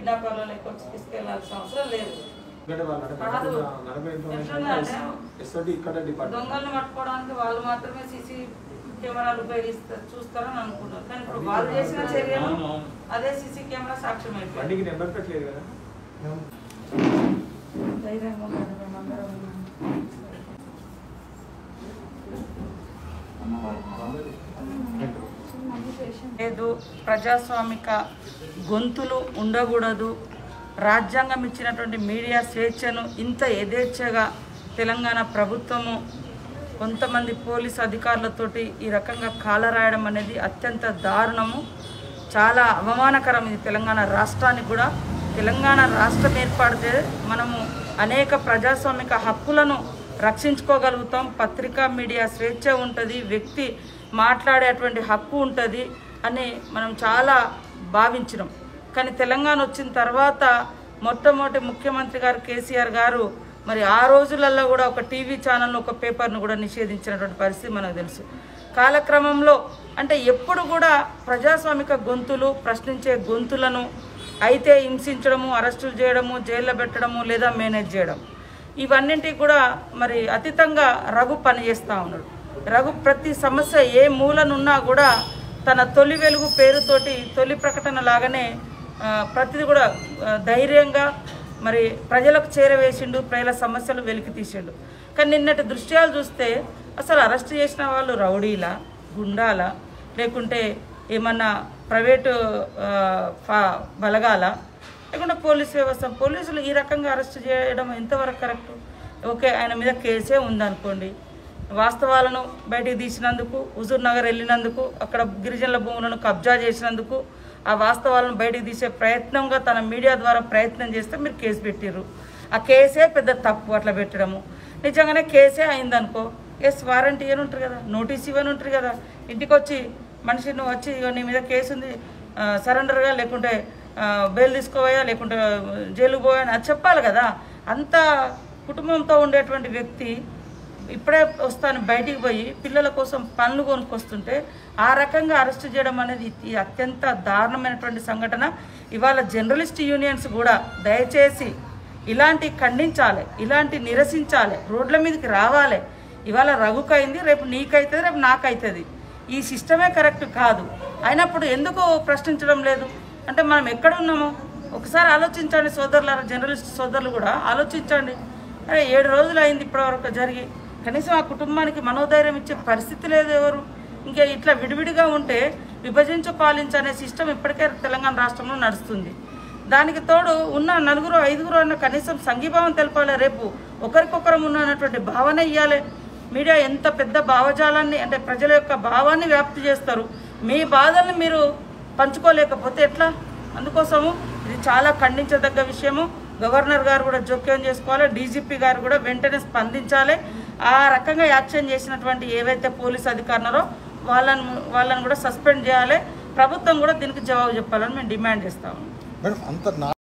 కిడ్నాపర్ల లెక్క వచ్చి తీసుకెళ్లాల్సిన అవసరం లేదు ఎందుకంటే వాళ్ళు అంటే కాదు. నడప- నడప ఇన్ఫర్మేషన్ ఎట్లున్నా అంటే అంటే ఎస్ఓటి ఇక్కడ డిపార్ట్మెంట్ దొంగల్ని పట్టుకోవడానికి వాళ్ళు మాత్రమే సీసీ కెమెరాలు ఉపయోగిస్తారు చూస్తారని అనుకున్నారు కానీ ఇప్పుడు వాళ్ళు చేసిన చర్యను అదే సీసీ కెమెరా సాక్ష్యం అయిపోయింది బండికి నెంబర్ పెట్టలేదు కదా ధైర్యంగా ఉండండి, మేమందరం ఉన్నాం. లేదు ప్రజాస్వామిక గొంతులు ఉండకూడదు రాజ్యాంగం ఇచ్చినటువంటి మీడియా స్వేచ్ఛను ఇంత యథేచ్ఛగా తెలంగాణ ప్రభుత్వము కొంతమంది పోలీస్ అధికారులతోటి ఈ రకంగా కాలరాయడం అనేది అత్యంత దారుణము చాలా అవమానకరం ఇది తెలంగాణ రాష్ట్రానికి కూడా తెలంగాణ రాష్ట్రం ఏర్పడితే మనము అనేక ప్రజాస్వామిక హక్కులను రక్షించుకోగలుగుతాం పత్రికా మీడియా స్వేచ్ఛ ఉంటుంది వ్యక్తి మాట్లాడేటువంటి హక్కు ఉంటుంది అని మనం చాలా భావించినాం కానీ తెలంగాణ వచ్చిన తర్వాత మొట్టమొదటి ముఖ్యమంత్రి గారు కేసీఆర్ గారు మరి ఆ రోజులలో కూడా ఒక టీవీ ఛానల్ను ఒక పేపర్ను కూడా నిషేధించినటువంటి పరిస్థితి మనకు తెలుసు కాలక్రమంలో అంటే ఎప్పుడు కూడా ప్రజాస్వామిక గొంతులు ప్రశ్నించే గొంతులను అయితే హింసించడము అరెస్టులు చేయడము జైల్లో పెట్టడము లేదా మేనేజ్ చేయడం ఇవన్నింటికి కూడా మరి అతీతంగా రఘు పనిచేస్తూ ఉన్నాడు రఘు ప్రతి సమస్య ఏ మూలనున్నా కూడా తన తొలి వెలుగు పేరుతోటి తొలి ప్రకటన లాగానే ఆ, ప్రతిది కూడా ఆ, ధైర్యంగా మరి ప్రజలకు చేరవేసిండు ప్రజల సమస్యలు వెలికి తీసిండు కానీ నిన్నటి దృశ్యాలు చూస్తే అసలు అరెస్ట్ చేసిన వాళ్ళు రౌడీలా గుండాలా లేకుంటే ఏమన్నా ప్రైవేటు ఆ, ఫా- బలగాల లేకుంటే పోలీస్ వ్యవస్థ పోలీసులు ఈ రకంగా అరెస్ట్ చేయడం ఎంతవరకు కరెక్ట్ ఓకే ఆయన మీద కేసే ఉందనుకోండి వాస్తవాలను బయటికి తీసినందుకు హుజూర్ నగర్ వెళ్ళినందుకు అక్కడ గిరిజనుల భూములను కబ్జా చేసినందుకు ఆ వాస్తవాలను బయటికి తీసే ప్రయత్నంగా తన మీడియా ద్వారా ప్రయత్నం చేస్తే మీరు కేసు పెట్టిర్రు ఆ కేసే పెద్ద తప్పు అట్లా పెట్టడము నిజంగానే కేసే అయిందనుకో ఎస్ వారంటీ అని ఉంటారు కదా నోటీస్ ఇవని ఉంటారు కదా ఇంటికి వచ్చి మనిషి నువ్వు వచ్చి ఇగో నీ మీద కేసు ఉంది ఆ, సరెండర్గా లేకుంటే ఆ, బెయిల్ తీసుకోవయా లేకుంటే జైలుకు పోయా అని అది చెప్పాలి కదా అంత కుటుంబంతో ఉండేటువంటి వ్యక్తి ఇప్పుడే వస్తాను బయటికి పోయి పిల్లల కోసం పనులు కొనుక్కొస్తుంటే ఆ రకంగా అరెస్ట్ చేయడం అనేది ఇది అత్యంత దారుణమైనటువంటి సంఘటన ఇవాళ జర్నలిస్ట్ యూనియన్స్ కూడా దయచేసి ఇలాంటి ఖండించాలి ఇలాంటి నిరసించాలి రోడ్ల మీదకి రావాలి ఇవాళ రఘుకైంది రేపు నీకైతుంది రేపు నాకైతుంది ఈ సిస్టమే కరెక్ట్ కాదు అయినప్పుడు ఎందుకు ప్రశ్నించడం లేదు అంటే మనం ఎక్కడ ఉన్నామో ఒకసారి ఆలోచించండి సోదరులారా జర్నలిస్ట్ సోదరులు కూడా ఆలోచించండి అరే ఏడు రోజులు అయింది ఇప్పటివరకు జరిగి కనీసం ఆ కుటుంబానికి మనోధైర్యం ఇచ్చే పరిస్థితి లేదు ఎవరు ఇంకా ఇట్లా విడివిడిగా ఉంటే విభజించు పాలించు అనే సిస్టమ్ ఇప్పటికే తెలంగాణ రాష్ట్రంలో నడుస్తుంది దానికి తోడు ఉన్న నలుగురు ఐదుగురు అన్న కనీసం సంఘీభావం తెలపాలి రేపు ఒకరికొకరం ఉన్నటువంటి భావన ఇవ్వాలి మీడియా ఎంత పెద్ద భావజాలాన్ని అంటే ప్రజల యొక్క భావాన్ని వ్యాప్తి చేస్తారు మీ బాధల్ని మీరు పంచుకోలేకపోతే ఎట్లా అందుకోసము ఇది చాలా ఖండించదగ్గ విషయము గవర్నర్ గారు కూడా జోక్యం చేసుకోవాలి డీజీపీ గారు కూడా వెంటనే స్పందించాలి ఆ రకంగా యాక్షన్ చేసినటువంటి ఏవైతే పోలీస్ అధికారులరో వాళ్ళని వాళ్ళని కూడా సస్పెండ్ చేయాలి ప్రభుత్వం కూడా దీనికి జవాబు చెప్పాలని మేము డిమాండ్ చేస్తాము మేడం అంత నా